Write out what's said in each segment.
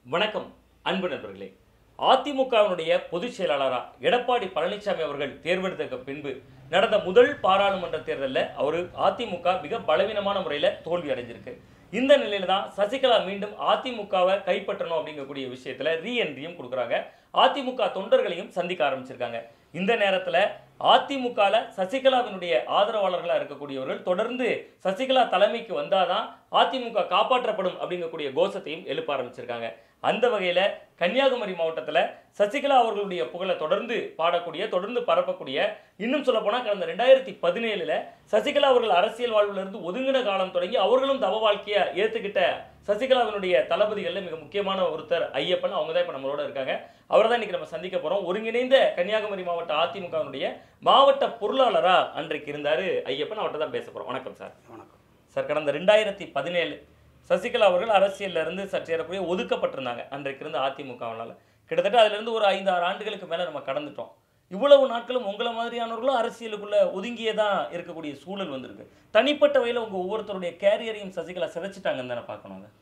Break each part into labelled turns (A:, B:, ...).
A: வணக்கம் அன்பு நண்பர்களே அதிமுகவினுடைய பொதுச் செயலாளராக எடப்பாடி பழனிசாமி அவர்கள் தேர்ந்தெடுத்த பின்பு நடந்த முதல் பாராளுமன்ற தேர்தலில் அவர் அதிமுக மிக பலவீனமான முறையில் தோல்வி அடைஞ்சிருக்கு இந்த நிலையில தான் சசிகலா மீண்டும் அதிமுகவை கைப்பற்றணும் அப்படிங்கக்கூடிய விஷயத்துல ரீஎன்ட்ரியும் கொடுக்குறாங்க அதிமுக தொண்டர்களையும் சந்திக்க ஆரம்பிச்சிருக்காங்க இந்த நேரத்துல அதிமுகல சசிகலாவினுடைய ஆதரவாளர்களா இருக்கக்கூடியவர்கள் தொடர்ந்து சசிகலா தலைமைக்கு வந்தாதான் அதிமுக காப்பாற்றப்படும் அப்படிங்கக்கூடிய கோஷத்தையும் எழுப்ப ஆரம்பிச்சிருக்காங்க அந்த வகையில கன்னியாகுமரி மாவட்டத்துல சசிகலா அவர்களுடைய புகழை தொடர்ந்து பாடக்கூடிய தொடர்ந்து பரப்பக்கூடிய இன்னும் சொல்ல போனா கடந்த ரெண்டாயிரத்தி பதினேழுல சசிகலா அவர்கள் அரசியல் வாழ்வுல இருந்து ஒதுங்கின காலம் தொடங்கி அவர்களும் தவ வாழ்க்கையை ஏத்துக்கிட்ட சசிகலாவினுடைய தளபதிகளில் மிக முக்கியமான ஒருத்தர் ஐயப்பன் அவங்க தான் இப்போ நம்மளோட இருக்காங்க அவரை தான் இன்னைக்கு நம்ம சந்திக்க போறோம் ஒருங்கிணைந்த கன்னியாகுமரி மாவட்ட அதிமுகவினுடைய மாவட்ட பொருளாளரா அன்றைக்கு இருந்தாரு ஐயப்பன் அவர்கிட்ட தான் பேச போறோம் வணக்கம் சார்
B: வணக்கம்
A: சார் கடந்த ரெண்டாயிரத்தி பதினேழு சசிகலா அவர்கள் அரசியல்ல இருந்து சற்று ஏறக்குறைய ஒதுக்கப்பட்டிருந்தாங்க அன்றைக்கு இருந்த அதிமுகவினால கிட்டத்தட்ட அதுல இருந்து ஒரு ஐந்து ஆறு ஆண்டுகளுக்கு மேல நம்ம கடந்துட்டோம் இவ்வளவு நாட்களும் உங்களை மாதிரியானவர்களும் அரசியலுக்குள்ள ஒதுங்கியே தான் இருக்கக்கூடிய சூழல் வந்திருக்கு தனிப்பட்ட வகையில் உங்க ஒவ்வொருத்தருடைய கேரியரையும் சசிகலா சிதைச்சிட்டாங்கன்னு தானே பார்க்கணும் அதை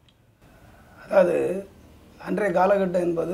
B: அதாவது அன்றைய காலகட்டம் என்பது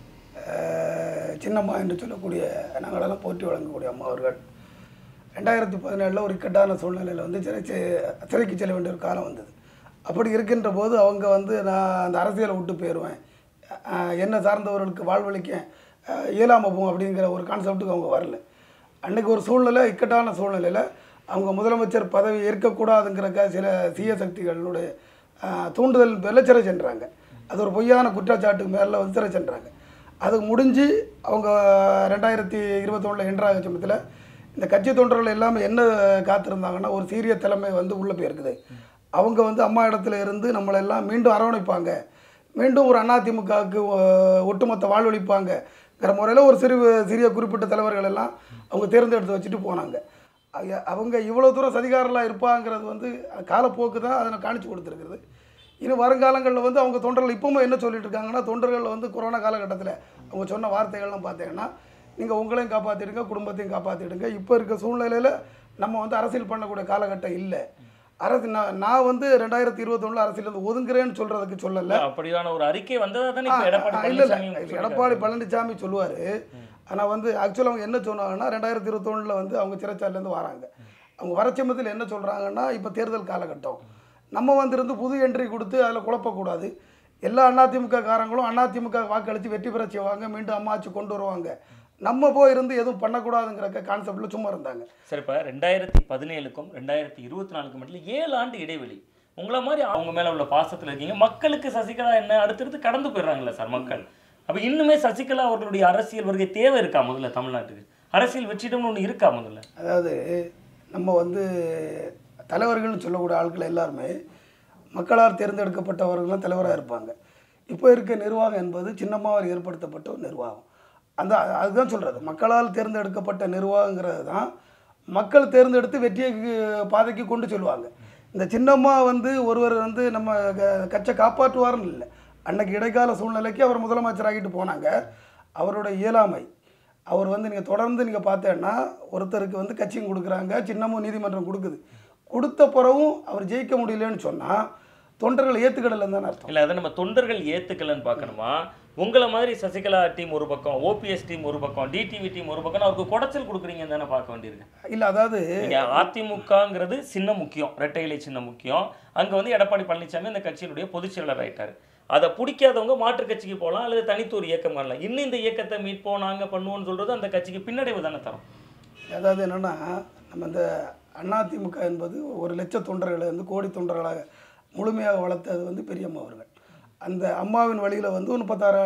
B: அஹ், சின்னம்மா என்று சொல்லக்கூடிய நாங்களெல்லாம் போற்றி வழங்கக்கூடிய அம்மா அவர்கள் ரெண்டாயிரத்தி பதினேழில் ஒரு இக்கட்டான சூழ்நிலையில் வந்து சிறை செ- சிறைக்கு செல்ல வேண்டிய ஒரு காலம் வந்தது அப்படி இருக்கின்ற போது அவங்க வந்து நான் அந்த அரசியலை விட்டு போயிடுவேன் அஹ், என்னை சார்ந்தவர்களுக்கு வாழ்வழிக்க அஹ், இயலாம போகும் அப்படிங்கிற ஒரு கான்செப்ட்டுக்கு அவங்க வரல அன்னைக்கு ஒரு சூழ்நிலை இக்கட்டான சூழ்நிலையில் அவங்க முதலமைச்சர் பதவி ஏற்கக்கூடாதுங்கிறக்க சில தீய சக்திகளுடைய அஹ், தூண்டுதல் பேரில் சிறை சென்றாங்க அது ஒரு பொய்யான குற்றச்சாட்டுக்கு மேலே வந்து சிறை சென்றாங்க அது முடிஞ்சு அவங்க ரெண்டாயிரத்தி இருபத்தொன்னில் என்ட்ராக சமயத்தில் இந்த கட்சி தொண்டர்கள் எல்லாமே என்ன காத்திருந்தாங்கன்னா ஒரு சீரிய தலைமை வந்து உள்ளே போயிருக்குது அவங்க வந்து அம்மா இடத்துல இருந்து நம்மளை எல்லாம் மீண்டும் அரவணைப்பாங்க மீண்டும் ஒரு அதிமுகவுக்கு ஒட்டுமொத்த வாழ்வழிப்பாங்கங்கிற முறையில் ஒரு சிறு சிறிய குறிப்பிட்ட தலைவர்கள் எல்லாம் அவங்க தேர்ந்தெடுத்து வச்சுட்டு போனாங்க ஐய- அவங்க இவ்வளோ தூரம் சதிகாரலாம் இருப்பாங்கிறது வந்து காலப்போக்கு தான் அதை காணிச்சு கொடுத்துருக்குறது இன்னும் வருங்காலங்களில் வந்து அவங்க தொண்டர்கள் இப்பவும் என்ன சொல்லிட்டு இருக்காங்கன்னா தொண்டர்கள் வந்து கொரோனா காலகட்டத்தில் அவங்க சொன்ன வார்த்தைகள்லாம் பார்த்தீங்கன்னா நீங்கள் உங்களையும் காப்பாற்றிடுங்க குடும்பத்தையும் காப்பாற்றிடுங்க இப்போ இருக்க சூழ்நிலையில் நம்ம வந்து அரசியல் பண்ணக்கூடிய காலகட்டம் இல்லை அரசு நான் நான் வந்து ரெண்டாயிரத்தி இருபத்தொன்னில் அரசியல் வந்து ஒதுங்குறேன்னு சொல்கிறதுக்கு சொல்லலை
A: அப்படியான ஒரு அறிக்கை வந்ததா தானே இப்போ எடப்பாடி
B: ஆ, இல்ல, இல்ல.
A: பழனிசாமி
B: எடப்பாடி பழனிசாமி சொல்லுவார் ஆனால் வந்து ஆக்சுவலாக அவங்க என்ன சொன்னாங்கன்னா ரெண்டாயிரத்தி இருபத்தொன்னில் வந்து அவங்க சிறைச்சாலையிலேருந்து வராங்க அவங்க வரச்சமத்தில் என்ன சொல்கிறாங்கன்னா இப்போ தேர்தல் காலகட்டம் நம்ம வந்திருந்து புது என்ட்ரி கொடுத்து அதில் குழப்பக்கூடாது எல்லா அதிமுக காரங்களும் அதிமுக வாக்களித்து வெற்றி பெற செய்வாங்க மீண்டும் அம்மாச்சி கொண்டு வருவாங்க நம்ம போய் இருந்து எதுவும் பண்ணக்கூடாதுங்கிற கான்செப்டில் சும்மா இருந்தாங்க
A: சரி இப்போ ரெண்டாயிரத்தி பதினேழுக்கும் ரெண்டாயிரத்தி இருபத்தி நாலுக்கும் மட்டும் ஏழு ஆண்டு இடைவெளி உங்களை மாதிரி அவங்க மேல உள்ள பாசத்துல இருக்கீங்க மக்களுக்கு சசிகலா என்ன அடுத்தடுத்து கடந்து போயிடுறாங்கல்ல சார் மக்கள் அப்ப இன்னுமே சசிகலா அவர்களுடைய அரசியல் வருகை தேவை இருக்கா முதல்ல தமிழ்நாட்டுக்கு அரசியல் வெற்றிடம்னு ஒண்ணு இருக்கா முதல்ல
B: அதாவது நம்ம வந்து தலைவர்கள்னு சொல்லக்கூடிய ஆட்கள் எல்லாருமே மக்களால் தேர்ந்தெடுக்கப்பட்டவர்களும் தலைவராக இருப்பாங்க இப்போ இருக்க நிர்வாகம் என்பது சின்னம்மாவால் ஏற்படுத்தப்பட்ட ஒரு நிர்வாகம் அந்த அதுதான் சொல்கிறது மக்களால் தேர்ந்தெடுக்கப்பட்ட நிர்வாகங்கிறது தான் மக்கள் தேர்ந்தெடுத்து வெற்றியை பாதைக்கு கொண்டு செல்வாங்க இந்த சின்னம்மா வந்து ஒருவர் வந்து நம்ம க- கட்சை காப்பாற்றுவார்னு இல்லை அன்னைக்கு இடைக்கால சூழ்நிலைக்கு அவர் முதலமைச்சராகிட்டு போனாங்க அவரோட இயலாமை அவர் வந்து நீங்கள் தொடர்ந்து நீங்கள் பார்த்தேன்னா ஒருத்தருக்கு வந்து கட்சியும் கொடுக்குறாங்க சின்னமும் நீதிமன்றம் கொடுக்குது கொடுத்த பிறகும் அவர் ஜெயிக்க முடியலன்னு சொன்னால் தொண்டர்கள் ஏற்றுக்கிடலன்னு தானே அர்த்தம்
A: இல்ல அதை நம்ம தொண்டர்கள் ஏத்துக்கலன்னு பார்க்கணுமா உங்களை மாதிரி சசிகலா டீம் ஒரு பக்கம் ஓபிஎஸ் டீம் ஒரு பக்கம் டிடிவி டீம் ஒரு பக்கம் அவருக்கு குடைச்சல் கொடுக்குறீங்கன்னு தானே பார்க்க வேண்டியிருக்கு
B: இல்லை அதாவது
A: நீங்க அதிமுகங்கிறது சின்ன முக்கியம் இரட்டை இலை சின்ன முக்கியம் அங்க வந்து எடப்பாடி பழனிசாமி அந்த கட்சியினுடைய பொதுச் செயலாளர் ஆயிட்டாரு அதை பிடிக்காதவங்க மாற்று கட்சிக்கு போகலாம் அல்லது தனித்து ஒரு இயக்கம் பண்ணலாம் இன்னும் இந்த இயக்கத்தை மீட்போம் நாங்க பண்ணுவோம்னு சொல்றது அந்த கட்சிக்கு பின்னடைவு தானே தரும்
B: அதாவது என்னென்னா நம்ம இந்த அதிமுக என்பது ஒரு லட்ச தொண்டர்களை வந்து கோடி தொண்டர்களாக முழுமையாக வளர்த்தது வந்து பெரியம்மா அவர்கள் அந்த அம்மாவின் வழியில் வந்து ஒரு முப்பத்தாறு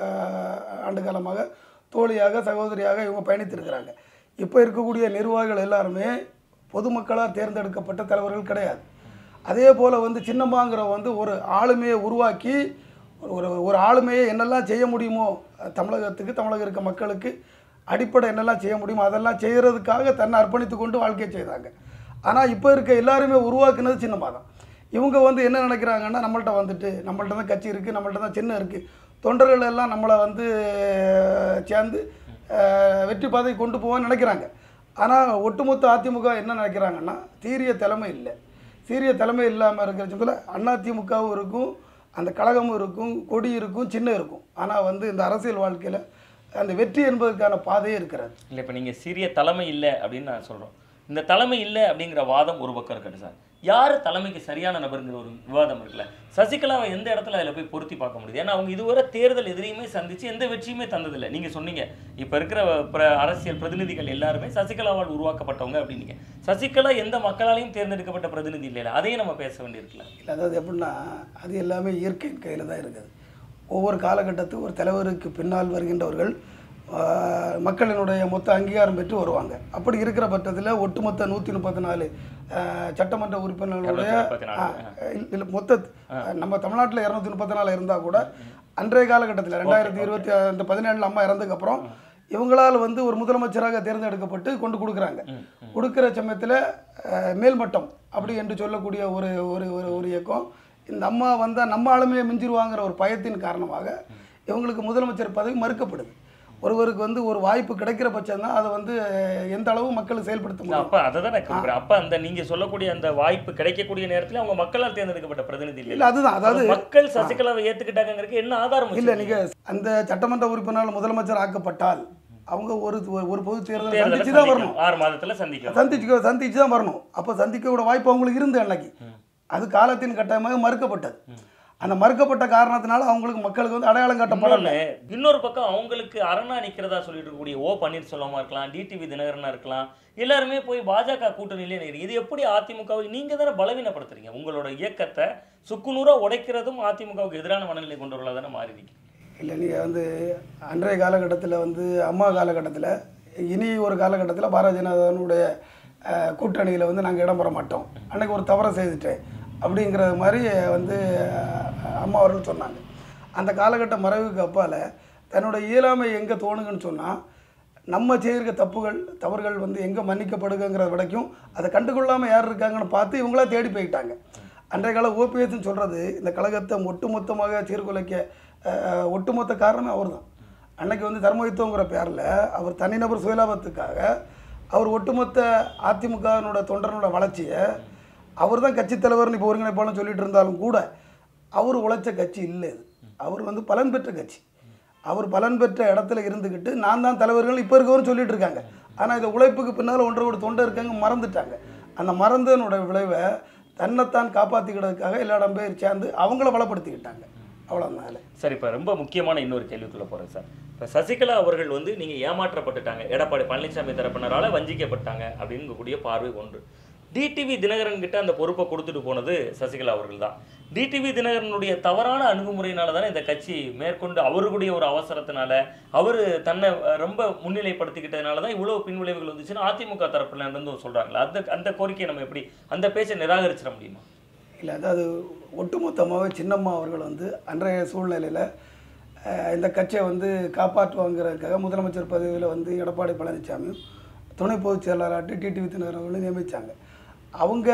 B: ஆண்டு காலமாக தோழியாக சகோதரியாக இவங்க பயணித்திருக்கிறாங்க இப்போ இருக்கக்கூடிய நிர்வாகிகள் எல்லாருமே பொதுமக்களால் தேர்ந்தெடுக்கப்பட்ட தலைவர்கள் கிடையாது அதே போல் வந்து சின்னம்மாங்கிற வந்து ஒரு ஆளுமையை உருவாக்கி ஒரு ஒரு ஆளுமையை என்னெல்லாம் செய்ய முடியுமோ தமிழகத்துக்கு தமிழகம் இருக்க மக்களுக்கு அடிப்படை என்னெல்லாம் செய்ய முடியுமோ அதெல்லாம் செய்கிறதுக்காக தன்னை அர்ப்பணித்து கொண்டு வாழ்க்கையை செய்தாங்க ஆனால் இப்போ இருக்க எல்லாருமே உருவாக்குனது சின்னம்மா தான் இவங்க வந்து என்ன நினைக்கிறாங்கன்னா நம்மள்ட்ட வந்துட்டு நம்மள்ட்ட தான் கட்சி இருக்குது நம்மள்ட்ட தான் சின்னம் இருக்குது தொண்டர்கள் எல்லாம் நம்மளை வந்து அஹ், சேர்ந்து அஹ், வெற்றி பாதை கொண்டு போவான்னு நினைக்கிறாங்க ஆனால் ஒட்டுமொத்த அதிமுக என்ன நினைக்கிறாங்கன்னா சீரிய தலைமை இல்லை சீரிய தலைமை இல்லாமல் இருக்கிற சமயத்தில் அதிமுகவும் இருக்கும் அந்த கழகமும் இருக்கும் கொடி இருக்கும் சின்னம் இருக்கும் ஆனால் வந்து இந்த அரசியல் வாழ்க்கையில் அந்த வெற்றி என்பதற்கான பாதையே இருக்கிறது
A: இல்லை இப்போ நீங்கள் சிறிய தலைமை இல்லை அப்படின்னு நான் சொல்கிறோம் இந்த தலைமை இல்லை அப்படிங்கிற வாதம் ஒரு பக்கம் இருக்கட்டும் சார் யார் தலைமைக்கு சரியான நபருங்கிற ஒரு விவாதம் இருக்குல்ல சசிகலாவை எந்த இடத்துல அதில் போய் பொருத்தி பார்க்க முடியுது ஏன்னா அவங்க இதுவரை தேர்தல் எதிரையுமே சந்திச்சு எந்த வெற்றியுமே தந்ததில்லை நீங்கள் சொன்னீங்க இப்போ இருக்கிற பிர- அரசியல் பிரதிநிதிகள் எல்லாருமே சசிகலாவால் உருவாக்கப்பட்டவங்க அப்படின்னீங்க சசிகலா எந்த மக்களாலையும் தேர்ந்தெடுக்கப்பட்ட பிரதிநிதி இல்லைல்ல அதையும் நம்ம பேச வேண்டியிருக்குல்ல
B: இல்லை அதாவது எப்படின்னா அது எல்லாமே இயற்கையின் கையில் தான் இருக்குது ஒவ்வொரு காலகட்டத்துக்கும் ஒரு தலைவருக்கு பின்னால் வருகின்றவர்கள் ஆஹ், மக்களினுடைய மொத்த அங்கீகாரம் பெற்று வருவாங்க அப்படி இருக்கிற பட்சத்தில் ஒட்டுமொத்த நூற்றி முப்பத்தி நாலு சட்டமன்ற உறுப்பினர்களுடைய
A: இருநூத்தி முப்பத்தி நாலு.
B: ஆ, இல்ல- இல்ல, மொத்த நம்ம தமிழ்நாட்டில் இரநூத்தி முப்பத்தி நாலு இருந்தால் கூட அன்றைய காலகட்டத்தில் ரெண்டாயிரத்தி இருபத்தி இந்த பதினேழில் அம்மா இறந்ததுக்கப்புறம் இவங்களால் வந்து ஒரு முதலமைச்சராக தேர்ந்தெடுக்கப்பட்டு கொண்டு கொடுக்குறாங்க கொடுக்குற சமயத்தில் மேல்மட்டம் அப்படி என்று சொல்லக்கூடிய ஒரு ஒரு ஒரு ஒரு இயக்கம் இந்த அம்மா வந்தால் நம்ம ஆளுமையை மிஞ்சிருவாங்கிற ஒரு பயத்தின் காரணமாக இவங்களுக்கு முதலமைச்சர் பதவி மறுக்கப்படுது ஒருவருக்கு வந்து ஒரு வாய்ப்பு கிடைக்கிற பட்சம் தான் அதை வந்து அஹ், எந்த அளவு மக்கள் செயல்படுத்த முடியும்
A: அப்ப அதை தான் நான் கேட்குறேன் அப்ப அந்த நீங்க சொல்லக்கூடிய அந்த வாய்ப்பு கிடைக்கக்கூடிய நேரத்துல அவங்க மக்களால் தேர்ந்தெடுக்கப்பட்ட பிரதிநிதி இல்லை
B: இல்லை அதுதான் அதாவது
A: அப்ப மக்கள் சசிகலாவை ஏத்துக்கிட்டாங்கிறதுக்கு என்ன ஆதாரம்
B: இல்ல
A: வச்சிருக்கீங்க?
B: நீங்க அந்த சட்டமன்ற உறுப்பினர் முதலமைச்சர் ஆக்கப்பட்டால் அவங்க ஒரு ஒரு- ஒரு பொது தேர்தல்
A: தேர்தலை
B: சந்திச்சு தான் வரணும்
A: சந்திக்கணும். ஆறு மாதத்துல சந்திக்கணும்
B: சந்திச்சு சந்திச்சு தான் வரணும் அப்போ சந்திக்கக்கூட வாய்ப்பு அவங்களுக்கு இருந்து அன்னைக்கு அது காலத்தின் கட்டாயமாக மறுக்கப்பட்டது அந்த மறுக்கப்பட்ட காரணத்தினால அவங்களுக்கு மக்களுக்கு வந்து அடையாளம் காட்டப்படல
A: இன்னொன்னு இன்னொரு பக்கம் அவங்களுக்கு அரணா நிக்கிறதா சொல்லிட்டு இருக்கக்கூடிய ஓ பன்னீர்செல்வமா இருக்கலாம் டிடிவி தினகரனா இருக்கலாம் எல்லாருமே போய் பாஜக கூட்டணியிலே நிற்கிறீங்க இது எப்படி அதிமுகவை நீங்க தானே பலவீனப்படுத்துறீங்க உங்களோட இயக்கத்தை சுக்குநூறா உடைக்கிறதும் அதிமுகவுக்கு எதிரான மனநிலை கொண்டு வரலாம் தானே மாறி நிற்கிறீங்க
B: இல்லை நீங்கள் வந்து அன்றைய காலகட்டத்தில் வந்து அம்மா காலகட்டத்தில் இனி ஒரு காலகட்டத்தில் பாரதிய ஜனதாவுடைய கூட்டணியில் வந்து நாங்கள் இடம் பெற மாட்டோம் அன்னைக்கு ஒரு தவறை செய்துட்டேன் அப்படிங்கிற மாதிரி வந்து அஹ், அம்மா அவர்கள் சொன்னாங்க அந்த காலகட்ட மறைவுக்கு அப்பால் தன்னோட இயலாமை எங்கே தோணுங்கன்னு சொன்னால் நம்ம செய்கிற தப்புகள் தவறுகள் வந்து எங்கே மன்னிக்கப்படுங்கிற வரைக்கும் அதை கண்டுகொள்ளாமல் யார் இருக்காங்கன்னு பார்த்து இவங்களா தேடி போயிட்டாங்க அன்றைய கால ஓபிஎஸ்ன்னு சொல்கிறது இந்த கழகத்தை ஒட்டுமொத்தமாக சீர்குலைக்க அஹ், ஒட்டுமொத்த காரணமே அவர் தான் அன்னைக்கு வந்து தர்மயுத்தங்கிற பேரில் அவர் தனிநபர் சுயலாபத்துக்காக அவர் ஒட்டுமொத்த அதிமுகவினோட தொண்டனோட வளர்ச்சியை அவர் தான் கட்சித் தலைவர்னு இப்போ ஒருங்கிணைப்பாளர் சொல்லிட்டு இருந்தாலும் கூட அவர் உழைச்ச கட்சி இல்லை இது அவர் வந்து பலன் பெற்ற கட்சி அவர் பலன் பெற்ற இடத்துல இருந்துக்கிட்டு நான் தான் தலைவர்கள் இப்போ இருக்கவரும் சொல்லிட்டு இருக்காங்க ஆனால் இந்த உழைப்புக்கு பின்னால் ஒன்றரை ஒரு தொண்டை இருக்காங்க மறந்துட்டாங்க அந்த மறந்ததனோட விளைவை தன்னைத்தான் காப்பாற்றிக்கிறதுக்காக எல்லா இடம் பேர் சேர்ந்து அவங்கள பலப்படுத்திக்கிட்டாங்க அவ்வளோனால
A: சார் இப்போ ரொம்ப முக்கியமான இன்னொரு கேள்விக்குள்ள போகிறேன் சார் இப்போ சசிகலா அவர்கள் வந்து நீங்கள் ஏமாற்றப்பட்டுட்டாங்க எடப்பாடி பழனிசாமி தரப்பினரால வஞ்சிக்கப்பட்டாங்க அப்படிங்கக்கூடிய பார்வை ஒன்று டிடிவி தினகரன் கிட்ட அந்த பொறுப்பை கொடுத்துட்டு போனது சசிகலா அவர்கள் தான் டிடிவி தினகரனுடைய தவறான அணுகுமுறையினால தானே இந்த கட்சி மேற்கொண்டு அவருடைய ஒரு அவசரத்தினால அவர் தன்னை அஹ், ரொம்ப முன்னிலைப்படுத்திக்கிட்டதுனால தான் இவ்வளவு பின்விளைவுகள் வந்துச்சுன்னு அதிமுக தரப்புல இருந்தும் சொல்றாங்களா அந்த அந்த கோரிக்கையை நம்ம எப்படி அந்த பேச்சை நிராகரிச்சிட முடியுமா
B: இல்லை அதாவது ஒட்டுமொத்தமாகவே சின்னம்மா அவர்கள் வந்து அன்றைய சூழ்நிலையில் இந்த கட்சியை வந்து காப்பாற்றுவாங்கிறதுக்காக முதலமைச்சர் பதவியில் வந்து எடப்பாடி பழனிசாமியும் துணை பொதுச் செயலாளராட்டி டிடிவி தினகரன் அவர்களும் நியமித்தாங்க அவங்க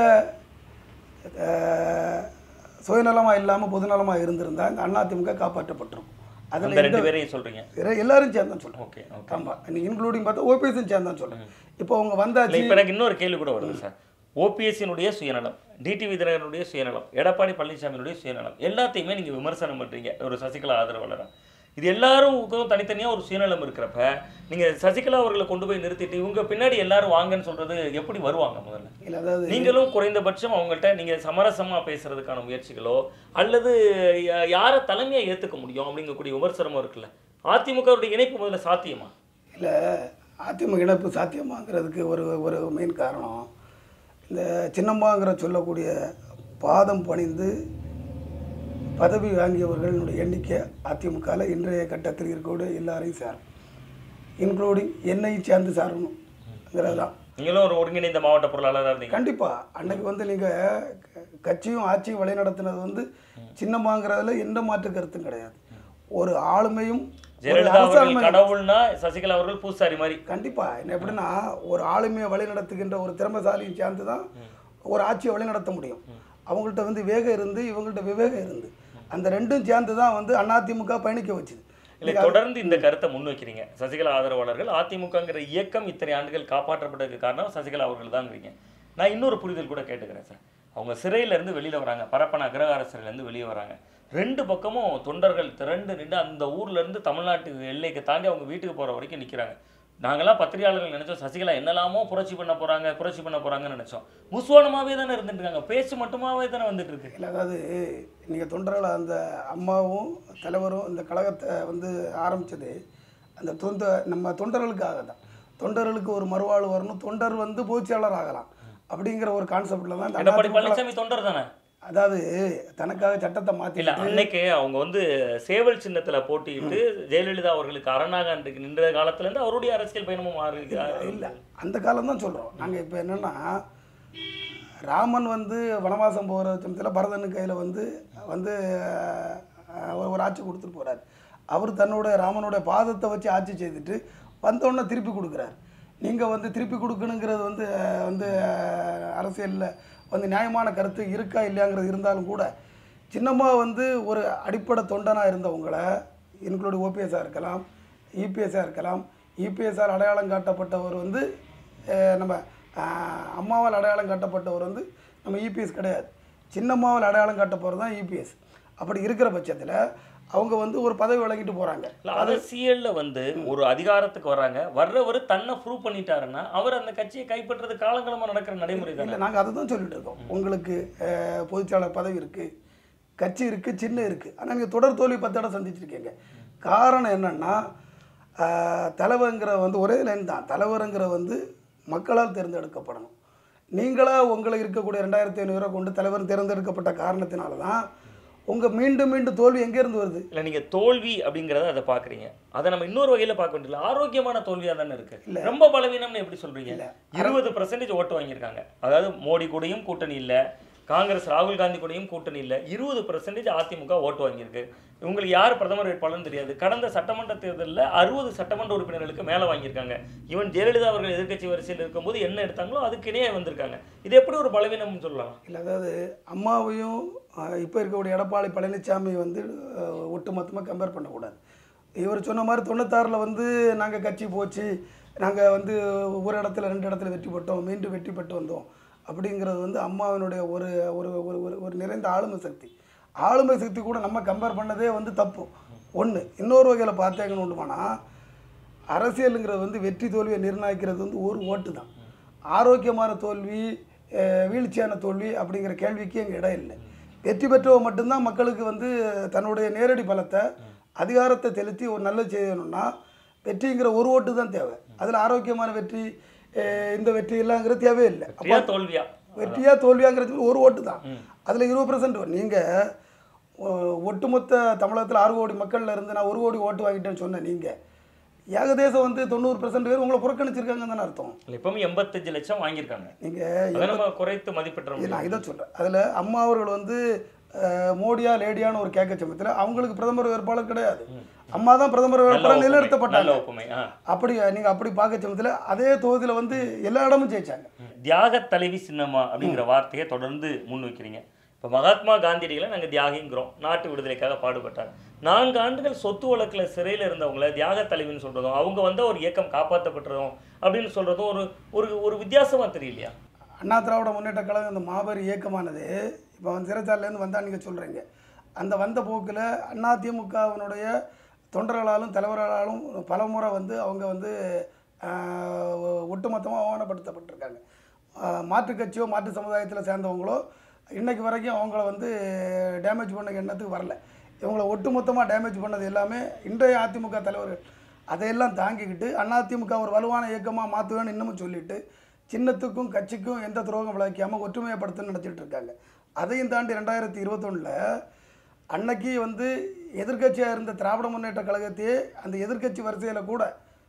B: சுயநலமாக இல்லாமல் பொதுநலமாக இருந்திருந்தா இந்த அதிமுக காப்பாற்றப்பட்டிருக்கும்
A: அந்த
B: அதில்
A: ரெண்டு பேரையும் சொல்றீங்க
B: எல்லாரும் சேர்ந்தான் சொல்கிறேன்
A: ஓகே ஓகே
B: ஆமாம் இன்னைக்கு இன்க்ளூடிங் பார்த்தா ஓபிஎஸும் சேர்ந்தான் சொல்கிறேன் இப்போ அவங்க
A: இல்லை
B: வந்தாச்சு
A: இப்போ எனக்கு இன்னொரு கேள்வி கூட வருது சார் ஓபிஎஸ்சினுடைய சுயநலம் டிடிவி தினகரனுடைய சுயநலம் எடப்பாடி பழனிசாமியினுடைய சுயநலம் எல்லாத்தையுமே நீங்கள் விமர்சனம் பண்ணுறீங்க ஒரு சசிகலா ஆதரவாளரா இது எல்லாருக்கும் தனித்தனியாக ஒரு சுயநலம் இருக்கிறப்ப நீங்கள் சசிகலா அவர்களை கொண்டு போய் நிறுத்திட்டு இவங்க பின்னாடி எல்லாரும் வாங்கன்னு சொல்றது எப்படி வருவாங்க முதல்ல
B: இல்லை அதாவது
A: நீங்களும் குறைந்தபட்சம் அவங்கள்ட்ட நீங்கள் சமரசமாக பேசுறதுக்கான முயற்சிகளோ அல்லது யா- யாரை தலைமையை ஏற்றுக்க முடியும் அப்படிங்கக்கூடிய விமர்சனமும் இருக்குல்ல அதிமுகவுடைய இணைப்பு முதல்ல சாத்தியமா
B: இல்லை அதிமுக இணைப்பு சாத்தியமாங்கிறதுக்கு ஒரு ஒரு மெயின் காரணம் இந்த சின்னம்மாங்கிற சொல்லக்கூடிய பாதம் பணிந்து பதவி வாங்கியவர்களுடைய எண்ணிக்கை அதிமுகவில் இன்றைய கட்டத்தில் இருக்கக்கூடிய எல்லாரையும் சேரும் இன்க்ளூடிங் என்னையும் சேர்ந்து சாரணுங்கிறது தான்
A: நீங்களும் ஒரு ஒருங்கிணைந்த மாவட்ட பொருளாளராக இருந்தீங்க
B: கண்டிப்பாக அன்னைக்கு வந்து நீங்கள் கட்சியும் ஆட்சியும் வழிநடத்தினது வந்து சின்னம்மாங்கிறதுல எந்த மாற்று கருத்தும் கிடையாது ஒரு ஆளுமையும் ஒரு
A: ஜெயலலிதா அவர்கள்
B: அரசாண்மை
A: கடவுள்னா சசிகலா அவர்கள் பூசாரி மாதிரி
B: கண்டிப்பா என்ன எப்படின்னா ஒரு ஆளுமையை வழிநடத்துகின்ற ஒரு திறமைசாலியும் சேர்ந்து தான் ஒரு ஆட்சியை வழிநடத்த முடியும் அவங்கள்ட்ட வந்து வேகம் இருந்து இவங்கள்ட்ட விவேகம் இருந்து அந்த ரெண்டும் சேர்ந்து தான் வந்து அதிமுக பயணிக்க வச்சுது
A: இல்லை தொடர்ந்து இந்த கருத்தை முன்வைக்கிறீங்க சசிகலா ஆதரவாளர்கள் அதிமுகங்கிற இயக்கம் இத்தனை ஆண்டுகள் காப்பாற்றப்பட்டதுக்கு காரணம் சசிகலா அவர்கள் தாங்கிறீங்க நான் இன்னொரு புரிதல் கூட கேட்டுக்கிறேன் சார் அவங்க சிறையில இருந்து வெளியில வராங்க பரப்பன அக்ரஹார சிறையில இருந்து வெளியே வராங்க ரெண்டு பக்கமும் தொண்டர்கள் திரண்டு நின்று அந்த ஊர்ல இருந்து தமிழ்நாட்டு எல்லைக்கு தாண்டி அவங்க வீட்டுக்கு போற வரைக்கும் நிக்கிறாங்க நாங்கெல்லாம் பத்திரிகையாளர்கள் நினைச்சோம் சசிகலா என்னெல்லாமோ புரட்சி பண்ண போறாங்க புரட்சி பண்ண போறாங்கன்னு நினைச்சோம் முஸ்வானமாவே தானே இருந்துட்டு இருக்காங்க பேச்சு மட்டுமாவே தானே வந்துட்டு இருக்கு
B: இல்லை அதாவது நீங்கள் தொண்டர்கள் அந்த அம்மாவும் தலைவரும் இந்த கழகத்தை வந்து ஆரம்பிச்சது அந்த தொந்த நம்ம தொண்டர்களுக்காக தான் தொண்டர்களுக்கு ஒரு மறுவாழ்வு வரணும் தொண்டர் வந்து பொதுச்செயலாளர் ஆகலாம் அப்படிங்கிற ஒரு கான்செப்டில் தான் இந்த
A: எடப்பாடி
B: அதிமுக
A: பழனிசாமி தொண்டர் தானே
B: அதாவது தனக்காக சட்டத்தை
A: இல்ல
B: மாற்றி
A: அன்னைக்கு அவங்க வந்து சேவல் சின்னத்துல போட்டியிட்டு ஜெயலலிதா அவர்களுக்கு அரணாக அன்றைக்கு நின்ற காலத்துல இருந்து அவருடைய அரசியல் பயணமும் மாறி
B: இல்லை அந்த காலம் தான் சொல்கிறோம் நாங்கள் இப்போ என்னென்னா ராமன் வந்து வனவாசம் போகிற சமயத்தில் பரதன் கையில் வந்து வந்து அஹ், ஒரு- ஒரு ஆட்சி கொடுத்துட்டு போகிறார் அவர் தன்னோட ராமனோட பாதத்தை வச்சு ஆட்சி செய்துட்டு வந்தோடனே திருப்பி கொடுக்குறாரு நீங்கள் வந்து திருப்பி கொடுக்கணுங்கிறது வந்து அஹ், வந்து அரசியலில் வந்து நியாயமான கருத்து இருக்கா இல்லையாங்கிறது இருந்தாலும் கூட சின்னமாக வந்து ஒரு அடிப்படை தொண்டனாக இருந்தவங்களை இன்க்ளூடிங் ஓபிஎஸ்ஸாக இருக்கலாம் இபிஎஸ்ஸாக இருக்கலாம் இபிஎஸ்ஆர் அடையாளம் காட்டப்பட்டவர் வந்து அஹ், நம்ம அஹ், அம்மாவால் அடையாளம் காட்டப்பட்டவர் வந்து நம்ம இபிஎஸ் கிடையாது சின்னம்மாவால் அடையாளம் காட்டப்பவர் தான் இபிஎஸ் அப்படி இருக்கிற பட்சத்தில் அவங்க வந்து ஒரு பதவி வழங்கிட்டு போகிறாங்க
A: இல்ல, அரசியல்ல வந்து ஒரு அதிகாரத்துக்கு வர்றாங்க வர்றவர் தன்னை ப்ரூவ் பண்ணிட்டாருன்னா அவர் அந்த கட்சியை கைப்பற்றுறது காலங்காலமா நடக்கிற நடைமுறை தானே
B: இல்லை நாங்கள் அதை தான் சொல்லிட்டு இருக்கோம் உங்களுக்கு அஹ், பொதுச்செயலாளர் பதவி இருக்குது கட்சி இருக்குது சின்ன இருக்குது ஆனால் நீங்கள் தொடர் தோல்வி பத்து இடம் சந்திச்சிருக்கீங்க காரணம் என்னென்னா தலைவருங்கிற வந்து ஒரே லைன் தான் தலைவருங்கிற வந்து மக்களால் தேர்ந்தெடுக்கப்படணும் நீங்களாக உங்களை இருக்கக்கூடிய ரெண்டாயிரத்தி ஐநூறுரூவா கொண்டு தலைவர் தேர்ந்தெடுக்கப்பட்ட காரணத்தினால தான் உங்கள் மீண்டும் மீண்டும் தோல்வி எங்கேருந்து வருது
A: இல்ல நீங்க தோல்வி அப்படிங்கறத அதை பாக்குறீங்க அதை நம்ம இன்னொரு வகையில பார்க்க வேண்டியது ஆரோக்கியமான தோல்வியா தானே இருக்கு ரொம்ப பலவீனம்னு எப்படி சொல்றீங்க இருபது பர்சன்டேஜ் ஓட்டு வாங்கியிருக்காங்க அதாவது மோடி கூடயும் கூட்டணி இல்ல காங்கிரஸ் ராகுல் காந்தி கூடயும் கூட்டணி இல்ல இருபது பர்சன்டேஜ் அதிமுக ஓட்டு வாங்கியிருக்கு உங்களுக்கு யார் பிரதமர் வேட்பாளர்னு தெரியாது கடந்த சட்டமன்ற தேர்தலில் அறுபது சட்டமன்ற உறுப்பினர்களுக்கு மேலே வாங்கியிருக்காங்க ஈவன் ஜெயலலிதா அவர்கள் எதிர்க்கட்சி வரிசையில் இருக்கும்போது என்ன எடுத்தாங்களோ அதுக்கு இணையே வந்திருக்காங்க இது எப்படி ஒரு பலவீனம்னு சொல்லலாம்
B: இல்லை அதாவது அம்மாவையும் இப்போ இருக்கக்கூடிய எடப்பாடி பழனிசாமி வந்து அஹ், ஒட்டுமொத்தமாக கம்பேர் பண்ணக்கூடாது இவர் சொன்ன மாதிரி தொண்ணூத்தாறில் வந்து நாங்கள் கட்சி போச்சு நாங்கள் வந்து ஒரு இடத்துல ரெண்டு இடத்துல வெற்றி பெற்றோம் மீண்டும் வெற்றி பெற்று வந்தோம் அப்படிங்கிறது வந்து அம்மாவினுடைய ஒரு ஒரு ஒரு ஒரு ஒரு நிறைந்த ஆளுமை சக்தி ஆளுமை சக்தி கூட நம்ம கம்பேர் பண்ணதே வந்து தப்பு ஒன்று இன்னொரு வகையில் பார்த்தேங்கன்னு ஒன்றுமானா அரசியலுங்கிறது வந்து வெற்றி தோல்வியை நிர்ணயிக்கிறது வந்து ஒரு ஓட்டு தான் ஆரோக்கியமான தோல்வி அஹ், வீழ்ச்சியான தோல்வி அப்படிங்கிற கேள்விக்கு எங்கள் இடம் இல்லை வெற்றி பெற்றவங்க மட்டும்தான் மக்களுக்கு வந்து தன்னுடைய நேரடி பலத்தை அதிகாரத்தை செலுத்தி ஒரு நல்லது செய்யணும்னா வெற்றிங்கிற ஒரு ஓட்டு தான் தேவை அதில் ஆரோக்கியமான வெற்றி அஹ், இந்த வெற்றி இல்லைங்கிறது தேவையில்லை
A: வெற்றியா தோல்வியா
B: வெற்றியா தோல்வியாங்கிறது ஒரு ஓட்டு தான் அதில் இருபது பர்சன்ட் நீங்கள் ஒட்டுமொத்த தமிழகத்தில் ஆறு கோடி மக்கள்ல இருந்து நான் ஒரு கோடி ஓட்டு வாங்கிட்டேன்னு சொன்னேன் நீங்கள் ஏகதேசம் வந்து தொண்ணூறு பர்சன்ட் பேர் உங்களை புறக்கணிச்சிருக்காங்கன்னு தானே அர்த்தம்
A: இப்பவும் எண்பத்தஞ்சு லட்சம் வாங்கியிருக்காங்க
B: நீங்கள்
A: அதை நம்ம குறைத்து மதிப்பிட்டுற
B: நான்
A: முடியும்
B: இதை சொல்கிறேன் அதில் அம்மா அவர்கள் வந்து அஹ், மோடியா லேடியான்னு ஒரு கேட்க சமயத்தில் அவங்களுக்கு பிரதமர் வேட்பாளர் கிடையாது அம்மா தான் பிரதமர்
A: நல்ல
B: வேட்பாளர்
A: ஒப்புமை,
B: நிலைநிறுத்தப்பட்டாங்க
A: நல்ல ஒப்புமை ஆ.
B: அப்படி நீங்கள் அப்படி பார்க்க சமயத்தில் அதே தொகுதியில் வந்து எல்லா இடமும் ஜெயிச்சாங்க
A: தியாக தலைவி சின்னம்மா அப்படிங்கிற வார்த்தையை தொடர்ந்து முன் வைக்கிறீங்க இப்போ மகாத்மா காந்தியடிகளை நாங்கள் தியாகிங்கிறோம் நாட்டு விடுதலைக்காக பாடுபட்டாங்க நான்கு ஆண்டுகள் சொத்து வழக்கில் சிறையில் இருந்தவங்கள தியாக தலைவின்னு சொல்றதும் அவங்க வந்த ஒரு இயக்கம் காப்பாற்றப்பட்டதும் அப்படின்னு சொல்றதும் ஒரு ஒரு ஒரு வித்தியாசமா தெரியலையா
B: அண்ணா திராவிட முன்னேற்ற கழகம் அந்த மாபெரும் இயக்கமானது இப்போ வந்து சிறைச்சாலையிலேருந்து வந்தால் நீங்கள் சொல்கிறீங்க அந்த வந்த போக்கில் அண்ணா திமுகவினுடைய தொண்டர்களாலும் தலைவர்களாலும் பல முறை வந்து அவங்க வந்து ஒட்டுமொத்தமாக அவமானப்படுத்தப்பட்டிருக்காங்க ஆஹ் மாற்றுக் கட்சியோ மாற்று சமுதாயத்தில் சேர்ந்தவங்களோ இன்னைக்கு வரைக்கும் அவங்கள வந்து டேமேஜ் பண்ண எண்ணத்துக்கு வரல இவங்கள ஒட்டுமொத்தமாக டேமேஜ் பண்ணது எல்லாமே இன்றைய அதிமுக தலைவர்கள் அதையெல்லாம் தாங்கிக்கிட்டு அதிமுக ஒரு வலுவான இயக்கமாக மாற்றுவேன்னு இன்னமும் சொல்லிட்டு சின்னத்துக்கும் கட்சிக்கும் எந்த துரோகம் விளைவிக்காமல் ஒற்றுமையப்படுத்தணும்னு நினச்சிட்டு இருக்காங்க அதையும் தாண்டி ரெண்டாயிரத்தி இருபத்தொன்னில் அன்னைக்கு வந்து எதிர்க்கட்சியாக இருந்த திராவிட முன்னேற்ற கழகத்தையே அந்த எதிர்க்கட்சி வரிசையில் கூட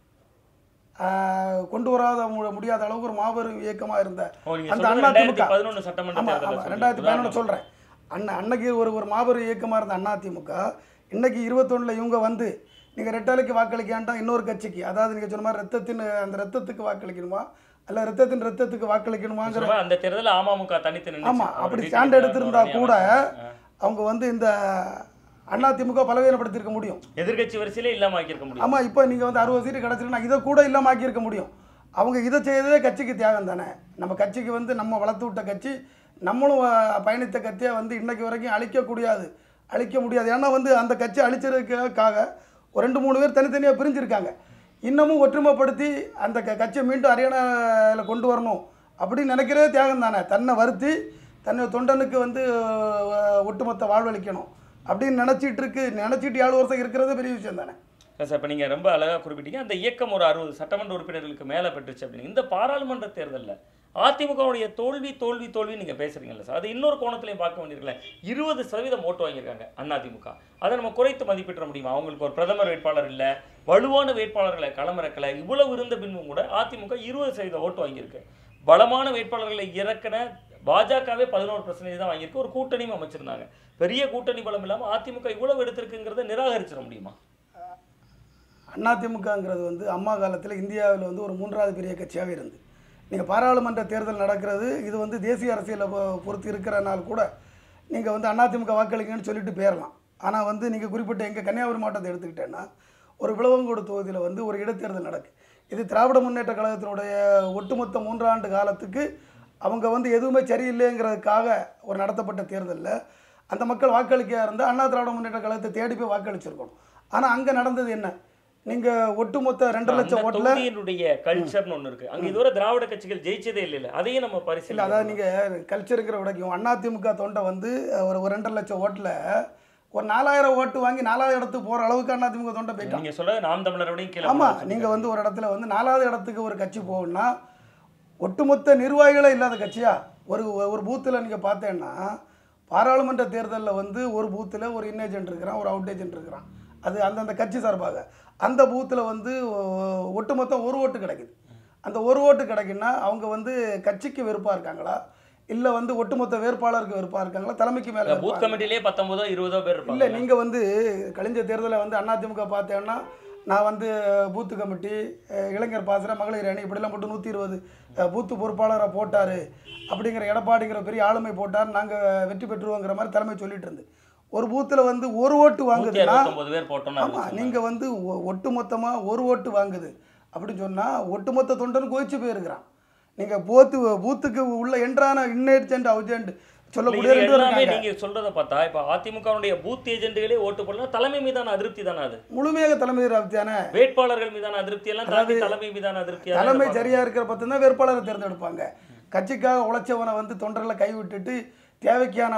B: ஆஹ், கொண்டு வராத மு- முடியாத அளவுக்கு ஒரு மாபெரும் இயக்கமாக இருந்த
A: ஓ, நீங்க
B: அந்த
A: சொல்றது
B: அதிமுக
A: 2011 சட்டமன்ற
B: ஆமாம்
A: தேர்தலை
B: ஆமாம்
A: சொல்றீங்க.
B: ரெண்டாயிரத்தி பதினொன்று
A: உதாரணம்.
B: சொல்கிறேன் அண்ணன் அன்னைக்கு ஒரு ஒரு மாபெரும் இயக்கமாக இருந்த அதிமுக இன்னைக்கு இருபத்தொன்னில் இவங்க வந்து நீங்கள் ரெட்டலைக்கு வாக்களிக்காண்டா இன்னொரு கட்சிக்கு அதாவது நீங்கள் சொன்ன மாதிரி ரத்தத்தின் அந்த ரத்தத்துக்கு வாக்களிக்கணுமா அல்ல ரத்தத்தின் ரத்தத்துக்கு வாக்களிக்கணுமாங்கிற
A: சும்மா அந்த தேர்தலில் அமமுக தனித்து நின்னுச்சு.
B: ஆமாம்
A: அவர்
B: அப்படி
A: டிடிவி
B: ஸ்டாண்ட் எடுத்திருந்தா
A: தினகரன்
B: கூட
A: ஆ.
B: அவங்க வந்து இந்த அதிமுக பலவீனப்படுத்தியிருக்க முடியும்
A: எதிர்க்கட்சி வரிசையிலே இல்லாம ஆக்கியிருக்க முடியும்
B: ஆமாம் இப்போ நீங்கள் வந்து அறுபது சீட்டு கிடச்சிருந்தா இதை கூட இல்லாமல் ஆக்கியிருக்க முடியும் அவங்க இதை செய்ததே கட்சிக்கு தியாகம் தானே நம்ம கட்சிக்கு வந்து நம்ம வளர்த்து விட்ட கட்சி நம்மளும் அஹ், பயணித்த கட்சியை வந்து இன்னைக்கு வரைக்கும் அழிக்கக்கூடாது அழிக்க முடியாது ஏன்னா வந்து அந்த கட்சி அழிச்சதுக்காக ஒரு ரெண்டு மூணு பேர் தனித்தனியாக பிரிஞ்சிருக்காங்க இன்னமும் ஒற்றுமைப்படுத்தி அந்த க கட்சியை மீண்டும் அரியணையில் கொண்டு வரணும் அப்படின்னு நினைக்கிறதே தியாகம் தானே தன்னை வருத்தி தன்னை தொண்டனுக்கு வந்து அஹ், ஒட்டுமொத்த வாழ்வளிக்கணும் அப்படின்னு நினச்சிட்டு இருக்கு நினச்சிட்டு ஏழு வருஷம் இருக்கிறதே பெரிய விஷயம் தானே
A: சார் இப்போ நீங்கள் ரொம்ப அழகாக குறிப்பிட்டீங்க அந்த இயக்கம் ஒரு அறுபது சட்டமன்ற உறுப்பினர்களுக்கு மேலே பெற்றுச்சு அப்படின்னு இந்த பாராளுமன்ற தேர்தலில் அதிமுகவுடைய தோல்வி தோல்வி தோல்வி நீங்கள் பேசுறீங்கல்ல சார் அது இன்னொரு கோணத்திலையும் பார்க்க வேண்டியிருக்கல இருபது சதவீதம் ஓட்டு வாங்கியிருக்காங்க அதிமுக அதை நம்ம குறைத்து மதிப்பிட முடியுமா அவங்களுக்கு ஒரு பிரதமர் வேட்பாளர் இல்லை வலுவான வேட்பாளர்களை களமிறக்கலை இவ்வளவு இருந்த பின்பும் கூட அதிமுக இருபது சதவீதம் ஓட்டு வாங்கியிருக்கு பலமான வேட்பாளர்களை இறக்கின பாஜகவே பதினோரு பர்சன்டேஜ் தான் வாங்கியிருக்கு ஒரு கூட்டணியும் அமைச்சிருந்தாங்க பெரிய கூட்டணி பலம் இல்லாமல் அதிமுக இவ்வளவு எடுத்திருக்குங்கிறத நிராகரிச்சிட முடியுமா
B: அதிமுகங்கிறது வந்து அம்மா காலத்தில் இந்தியாவில் வந்து ஒரு மூன்றாவது பெரிய கட்சியாக இருந்து நீங்கள் பாராளுமன்ற தேர்தல் நடக்கிறது இது வந்து தேசிய அரசியலை பொ- பொறுத்து இருக்கிறனால கூட நீங்கள் வந்து அதிமுக வாக்களிங்கன்னு சொல்லிட்டு போயிடலாம் ஆனால் வந்து நீங்கள் குறிப்பிட்ட எங்கள் கன்னியாகுமரி மாவட்டத்தை எடுத்துக்கிட்டேன்னா ஒரு விளவங்கோடு தொகுதியில் வந்து ஒரு இடைத்தேர்தல் நடக்கு இது திராவிட முன்னேற்ற கழகத்தினுடைய ஒட்டுமொத்த மூன்றாண்டு காலத்துக்கு அவங்க வந்து எதுவுமே சரியில்லைங்கிறதுக்காக ஒரு நடத்தப்பட்ட தேர்தலில் அந்த மக்கள் வாக்களிக்க இருந்தால் அண்ணா திராவிட முன்னேற்ற கழகத்தை தேடி போய் வாக்களிச்சிருக்கணும் ஆனால் அங்கே நடந்தது என்ன நீங்கள் ஒட்டுமொத்த ரெண்டு லட்சம்
A: அந்த
B: ஓட்டில்
A: தொகுதியினுடைய கல்ச்சர்னு ஒண்ணு இருக்கு அங்க இதுவரை திராவிட கட்சிகள் ஜெயிச்சதே இல்ல அதையும் நம்ம
B: இல்லை
A: பரிசீலனை
B: அதாவது நீங்கள் கல்ச்சருங்கிற விடைக்கும் அதிமுக தொண்டை வந்து ஒரு ஒரு ரெண்டரை லட்சம் ஓட்டில் ஒரு நாலாயிரம் ஓட்டு வாங்கி நாலாவது இடத்துக்கு போகிற அளவுக்கு அதிமுக தொண்டை போயிட்டான்
A: நீங்க சொல்றது நாம் தமிழரோடையும் கீழே
B: ஆமாம்
A: போகுது.
B: நீங்கள் வந்து ஒரு இடத்துல வந்து நாலாவது இடத்துக்கு ஒரு கட்சி போகணும்னா ஒட்டுமொத்த நிர்வாகிகளே இல்லாத கட்சியா ஒரு ஒரு பூத்தில் நீங்கள் பார்த்தேன்னா பாராளுமன்ற தேர்தலில் வந்து ஒரு பூத்தில் ஒரு இன் ஏஜென்ட் இருக்கிறான் ஒரு அவுட் ஏஜென்ட் இருக்கிறான் அது அந்தந்த கட்சி சார்பாக அந்த பூத்தில் வந்து ஒ- ஒட்டுமொத்தம் ஒரு ஓட்டு கிடைக்குது அந்த ஒரு ஓட்டு கிடைக்குன்னா அவங்க வந்து கட்சிக்கு வெறுப்பாக இருக்காங்களா இல்லை வந்து ஒட்டுமொத்த வேட்பாளருக்கு வெறுப்பாக இருக்காங்களா தலைமைக்கு மேலே
A: பூத் கமிட்டிலேயே பத்தொன்பதோ இருபதோ பேர்
B: இல்லை
A: இருப்பாங்க
B: நீங்கள் வந்து கழிஞ்ச தேர்தலில் வந்து அதிமுக பார்த்தேன்னா நான் வந்து பூத்து கமிட்டி அஹ், இளைஞர் பாசற மகளிர் அணி இப்படிலாம் போட்டு நூற்றி இருபது பூத்து பொறுப்பாளரை போட்டார் அப்படிங்கிற எடப்பாடிங்கிற பெரிய ஆளுமை போட்டார் நாங்கள் வெற்றி பெற்றுவோங்கிற மாதிரி தலைமை சொல்லிட்டு இருந்து ஒரு பூத்தில் வந்து ஒரு ஓட்டு
A: நூத்தி
B: வாங்குதுன்னா
A: அறுபத்தொன்பது பேர் போட்டோம்னா
B: ஆமாம் நீங்கள் வந்து ஒ- ஒட்டுமொத்தமாக ஒரு ஓட்டு வாங்குது அப்படின்னு சொன்னால் ஒட்டுமொத்த தொண்டன் கோயிச்சு போயிருக்கிறான் நீங்கள் போத்து பூத்துக்கு உள்ள என்ட்ரான இன்னேஜென்ட் அவுஜென்ட் சொல்லக்கூடிய ரெண்டு பேர்
A: எல்லாமே
B: இருக்காங்க
A: நீங்க சொல்றத பார்த்தா இப்ப அதிமுகவுடைய பூத் ஏஜென்ட்டுகளே ஓட்டு போடலாம் தலைமை மீதான அதிருப்தி தானே அது
B: முழுமையாக தலைமை தானே
A: வேட்பாளர்கள் மீதான அதிருப்தி எல்லாம் தாண்டி தலைமை மீதான அதிருப்தி
B: தலைமை சரியா இருக்கிற பட்சம் தான் வேட்பாளரை தேர்ந்தெடுப்பாங்க கட்சிக்காக உழைச்சவனை வந்து தொண்டர்களை கைவிட்டுட்டு தேவைக்கான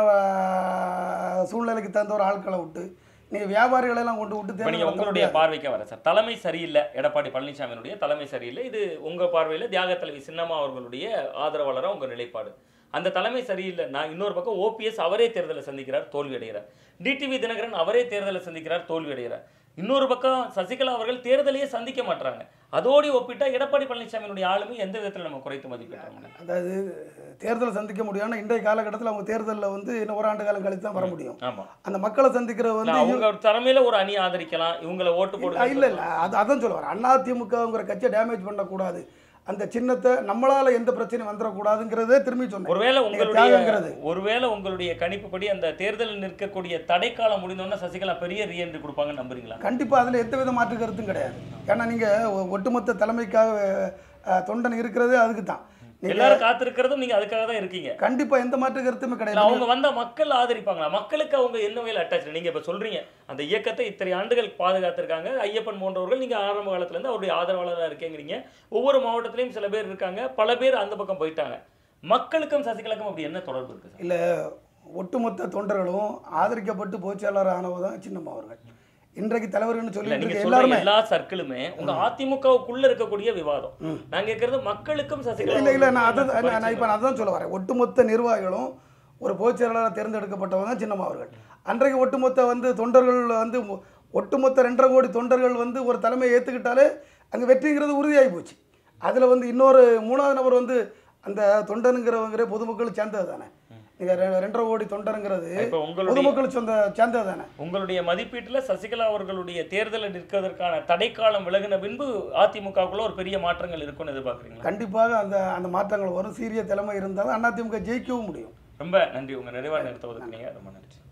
B: ஆஹ், சூழ்நிலைக்கு தகுந்த ஒரு ஆட்களை விட்டு நீங்க வியாபாரிகளை எல்லாம் கொண்டு விட்டு
A: இப்ப
B: தேர்தல்
A: நீங்க
B: நடத்த
A: உங்களுடைய
B: முடியாது.
A: பார்வைக்கு வர சார் தலைமை சரியில்லை எடப்பாடி பழனிசாமியினுடைய தலைமை சரியில்லை இது உங்க பார்வையில தியாக தலைவி சின்னம்மா அவர்களுடைய ஆதரவாளரா உங்க நிலைப்பாடு அந்த தலைமை சரியில்லை நான் இன்னொரு பக்கம் ஓபிஎஸ் அவரே தேர்தலை சந்திக்கிறார் தோல்வி அடைகிறார் டிடிவி தினகரன் அவரே தேர்தலை சந்திக்கிறார் தோல்வி அடைகிறார் இன்னொரு பக்கம் சசிகலா அவர்கள் தேர்தலையே சந்திக்க மாட்டாங்க அதோடு ஒப்பிட்டா எடப்பாடி பழனிசாமியினுடைய ஆளுமை எந்த விதத்துல நம்ம குறைத்து மதிப்பிடுறோம்
B: அதாவது தேர்தலை சந்திக்க முடியும்னா இன்றைய காலகட்டத்தில் அவங்க தேர்தலில் வந்து இன்னும் ஒரு ஆண்டு காலம் கழித்து தான் வர முடியும்
A: ஆமா
B: அந்த மக்களை சந்திக்கிற
A: இல்ல,
B: வந்து
A: அவங்க ஒரு தலைமையில ஒரு அணி ஆதரிக்கலாம் இவங்களை ஓட்டு போடுங்க
B: இல்லை இல்லை அது அதான் சொல்ல வரேன் அதிமுகங்கிற கட்சியை டேமேஜ் பண்ணக்கூடாது அந்த சின்னத்தை நம்மளால எந்த பிரச்சனையும் வந்துடக்கூடாதுங்கிறதே திரும்பி சொன்னேன்
A: ஒருவேளை
B: நீங்க
A: உங்களுடைய
B: தியாகங்கிறது.
A: ஒருவேளை உங்களுடைய கணிப்புப்படி அந்த தேர்தலில் நிற்கக்கூடிய தடைக்காலம் முடிந்தோடனே சசிகலா பெரிய ரீஎன்ட்ரி கொடுப்பாங்கன்னு நம்புறீங்களா
B: கண்டிப்பா அதுல எந்த வித மாற்று கருத்தும் கிடையாது ஏன்னா நீங்க ஒ- ஒட்டுமொத்த தலைமைக்காக அஹ், தொண்டன் இருக்கிறதே அதுக்கு தான் நீங்க
A: எல்லாரும் காத்திருக்கிறதும் நீங்க அதுக்காக தான் இருக்கீங்க
B: கண்டிப்பா எந்த மாற்று கருத்துமே
A: இல்ல,
B: கிடையாது
A: அவங்க வந்தா மக்கள் ஆதரிப்பாங்களா மக்களுக்கு அவங்க என்ன வகையில் அட்டாச் நீங்க இப்ப சொல்றீங்க அந்த இயக்கத்தை இத்தனை ஆண்டுகள் பாதுகாத்திருக்காங்க ஐயப்பன் போன்றவர்கள் நீங்க ஆரம்ப காலத்துல இருந்து அவருடைய ஆதரவாளராக இருக்கேங்கிறீங்க ஒவ்வொரு மாவட்டத்திலயும் சில பேர் இருக்காங்க பல பேர் அந்த பக்கம் போயிட்டாங்க மக்களுக்கும் சசிகலாக்கும் அப்படி என்ன தொடர்பு இருக்கு சார்?
B: இல்ல ஒட்டுமொத்த தொண்டர்களும் ஆதரிக்கப்பட்டு பொதுச்செயலாளர் ஆனவர் தான் சின்னம்மா அவர்கள் இன்றைக்கு தலைவர்கள்னு
A: இல்ல
B: சொல்லிட்டு
A: நீங்க
B: இருக்க
A: சொல்ற
B: எல்லாருமே
A: எல்லா சர்க்கிளுமே உங்க அதிமுகவுக்குள்ள இருக்கக்கூடிய விவாதம் நான் கேட்கறது மக்களுக்கும் சசிகலா
B: இல்ல இல்ல நான்
A: அவர்களுக்கும்
B: அதான் நான்
A: பரிசீலனை.
B: இப்போ அதான் சொல்ல வரேன் ஒட்டுமொத்த நிர்வாகிகளும் ஒரு பொதுச்செயலாளராக தேர்ந்தெடுக்கப்பட்டவங்க தான் சின்னம்மா அவர்கள் அன்றைக்கு ஒட்டுமொத்த வந்து தொண்டர்கள் வந்து மொ- ஒட்டுமொத்த ரெண்டரை கோடி தொண்டர்கள் வந்து ஒரு தலைமையை ஏற்றுக்கிட்டாலே அங்கே வெற்றிங்கிறது உறுதியாகி போச்சு அதில் வந்து இன்னொரு மூணாவது நபர் வந்து அந்த தொண்டனுங்கிறவங்கிற பொதுமக்கள் சேர்ந்தது தானே நீங்கள் ரெண்டரை கோடி தொண்டருங்கிறது
A: இப்ப உங்களுடைய
B: பொதுமக்கள் சொந்த சேர்ந்தது தானே
A: உங்களுடைய மதிப்பீட்டுல சசிகலா அவர்களுடைய தேர்தலில் நிற்கிறதற்கான தடைக்காலம் விலகின பின்பு அதிமுகவுக்குள்ள ஒரு பெரிய மாற்றங்கள் இருக்கும்னு எதிர்பார்க்குறீங்களா
B: கண்டிப்பாக அந்த அந்த மாற்றங்கள் வரும் சீரிய தலைமை இருந்தால் அதிமுக ஜெயிக்கவும் முடியும்
A: ரொம்ப நன்றி உங்க நிறைவான நேரத்தை ஒதுக்குனீங்க ரொம்ப நன்றி